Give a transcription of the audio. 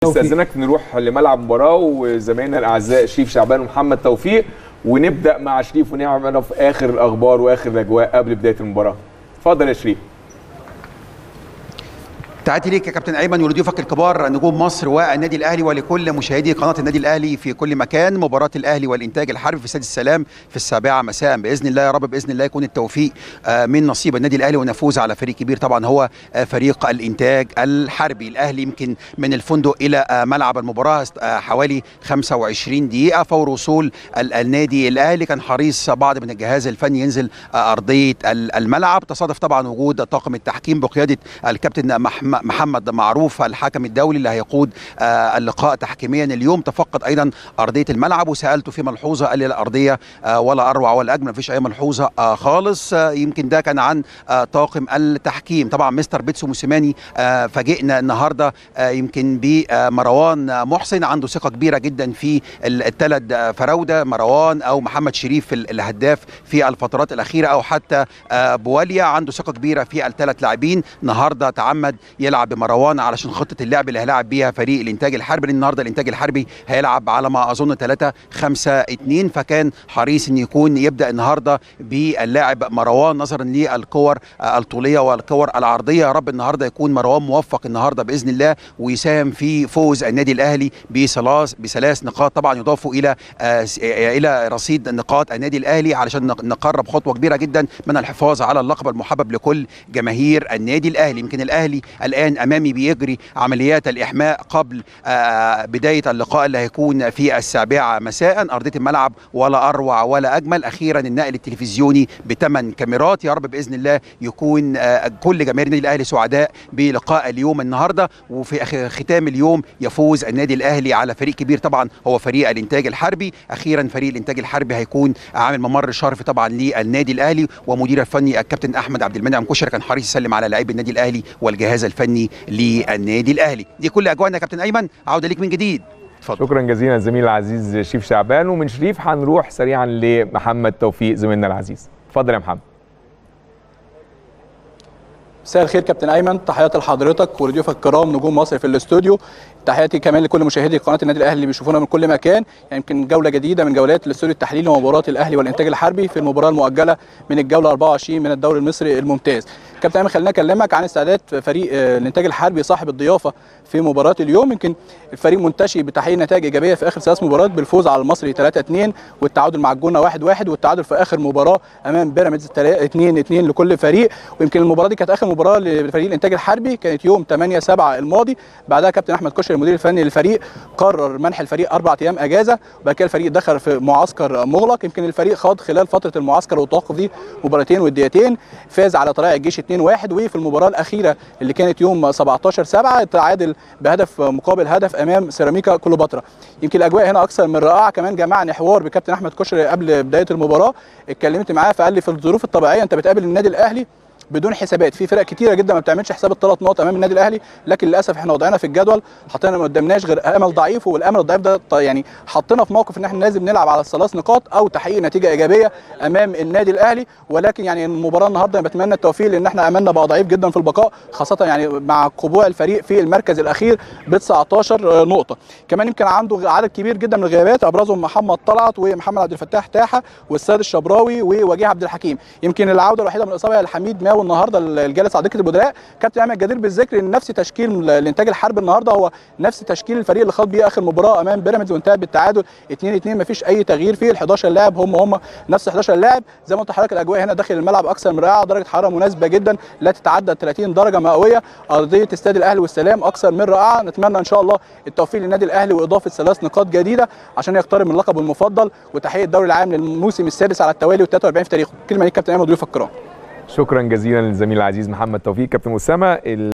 استاذنك نروح لملعب مباراه وزمايلنا الاعزاء شريف شعبان ومحمد توفيق ونبدا مع شريف ونعرف اخر الاخبار واخر الاجواء قبل بدايه المباراه اتفضل يا شريف تحياتي ليك يا كابتن ايمن ولضيوفك الكبار نجوم مصر والنادي الاهلي ولكل مشاهدي قناه النادي الاهلي في كل مكان مباراه الاهلي والانتاج الحربي في استاد السلام في السابعه مساء باذن الله يا رب باذن الله يكون التوفيق من نصيب النادي الاهلي ونفوز على فريق كبير طبعا هو فريق الانتاج الحربي الاهلي يمكن من الفندق الى ملعب المباراه حوالي 25 دقيقه فور وصول النادي الاهلي كان حريص بعض من الجهاز الفني ينزل ارضيه الملعب تصادف طبعا وجود طاقم التحكيم بقياده الكابتن محمد محمد معروف الحكم الدولي اللي هيقود آه اللقاء تحكيميا اليوم تفقد ايضا ارضيه الملعب وسالته في ملحوظه قال لي الارضيه آه ولا اروع ولا اجمل مفيش اي ملحوظه آه خالص آه يمكن ده كان عن آه طاقم التحكيم طبعا مستر بيتسو موسيماني آه فاجئنا النهارده آه يمكن بمروان محسن عنده ثقه كبيره جدا في الثلاث فراوده مروان او محمد شريف الهداف في الفترات الاخيره او حتى آه بواليا عنده ثقه كبيره في الثلاث لاعبين النهارده تعمد يلعب بمروان علشان خطه اللعب اللي هيلعب بيها فريق الانتاج الحربي النهارده الانتاج الحربي هيلعب على ما اظن 3 5 2 فكان حريص ان يكون يبدا النهارده باللاعب مروان نظرا للكور الطوليه والكور العرضيه يا رب النهارده يكون مروان موفق النهارده باذن الله ويساهم في فوز النادي الاهلي بثلاث بثلاث نقاط طبعا يضافوا الى آه الى رصيد نقاط النادي الاهلي علشان نقرب خطوه كبيره جدا من الحفاظ على اللقب المحبب لكل جماهير النادي الاهلي يمكن الاهلي الان امامي بيجري عمليات الاحماء قبل آه بدايه اللقاء اللي هيكون في السابعه مساء ارضيه الملعب ولا اروع ولا اجمل اخيرا النقل التلفزيوني بثمان كاميرات يا رب باذن الله يكون آه كل جماهير النادي الاهلي سعداء بلقاء اليوم النهارده وفي ختام اليوم يفوز النادي الاهلي على فريق كبير طبعا هو فريق الانتاج الحربي اخيرا فريق الانتاج الحربي هيكون عامل ممر شرفي طبعا للنادي الاهلي ومدير الفني الكابتن احمد عبد المنعم كشري كان حريص يسلم على لاعبي النادي الاهلي والجهاز الفني للنادي الاهلي دي كل اجواءنا يا كابتن ايمن عوده ليك من جديد اتفضل شكرا جزيلا الزميل العزيز شريف شعبان ومن شريف هنروح سريعا لمحمد توفيق زميلنا العزيز اتفضل يا محمد مساء الخير كابتن ايمن تحياتي لحضرتك ولضيوفك الكرام نجوم مصر في الاستوديو تحياتي كمان لكل مشاهدي قناه النادي الاهلي اللي بيشوفونا من كل مكان يعني يمكن جوله جديده من جولات الاستوديو التحليلي لمباراه الاهلي والانتاج الحربي في المباراه المؤجله من الجوله 24 من الدوري المصري الممتاز كابتن ايمن خلينا اكلمك عن استعداد فريق الانتاج الحربي صاحب الضيافه في مباراه اليوم يمكن الفريق منتشي بتحقيق نتائج ايجابيه في اخر ثلاث مباريات بالفوز على المصري 3 2 والتعادل مع الجونه 1 1 والتعادل في اخر مباراه امام بيراميدز 2 2 لكل فريق ويمكن المباراه دي كانت اخر مباراه لفريق الانتاج الحربي كانت يوم 8 7 الماضي بعدها كابتن احمد كشري المدير الفني للفريق قرر منح الفريق اربع ايام اجازه وبعد كده الفريق دخل في معسكر مغلق يمكن الفريق خاض خلال فتره المعسكر والتوقف دي مباراتين وديتين فاز على طلائع الجيش 2 1 وفي المباراه الاخيره اللي كانت يوم 17 7 تعادل بهدف مقابل هدف امام سيراميكا كليوباترا يمكن الاجواء هنا اكثر من رائعه كمان جمعني حوار بكابتن احمد كشري قبل بدايه المباراه اتكلمت معاه فقال لي في الظروف الطبيعيه انت بتقابل النادي الاهلي بدون حسابات في فرق كتيره جدا ما بتعملش حساب الثلاث نقط امام النادي الاهلي لكن للاسف احنا وضعنا في الجدول حطينا ما قدامناش غير امل ضعيف والامل الضعيف ده يعني حطينا في موقف ان احنا لازم نلعب على الثلاث نقاط او تحقيق نتيجه ايجابيه امام النادي الاهلي ولكن يعني المباراه النهارده بتمنى التوفيق لان احنا املنا بقى ضعيف جدا في البقاء خاصه يعني مع قبوع الفريق في المركز الاخير ب 19 نقطه كمان يمكن عنده عدد كبير جدا من الغيابات ابرزهم محمد طلعت ومحمد عبد الفتاح تاحه والسيد الشبراوي ووجيه عبد الحكيم يمكن العوده الوحيده من الاصابه هي لحميد ماوي النهارده الجالس على دكه البدلاء كابتن احمد جدير بالذكر ان نفس تشكيل الانتاج الحربي النهارده هو نفس تشكيل الفريق اللي خاض بيه اخر مباراه امام بيراميدز وانتهى بالتعادل 2 2 مفيش اي تغيير فيه ال 11 لاعب هم هم نفس 11 لاعب زي ما قلت لحضرتك الاجواء هنا داخل الملعب اكثر من رائعه درجه حراره مناسبه جدا لا تتعدى 30 درجه مئويه ارضيه استاد الاهلي والسلام اكثر من رائعه نتمنى ان شاء الله التوفيق للنادي الاهلي واضافه ثلاث نقاط جديده عشان يقترب من لقبه المفضل وتحقيق الدوري العام للموسم السادس على التوالي وال43 في تاريخه كلمه ليك كابتن ايمن ضيوف الكرام شكرا جزيلا للزميل العزيز محمد توفيق كابتن اسامه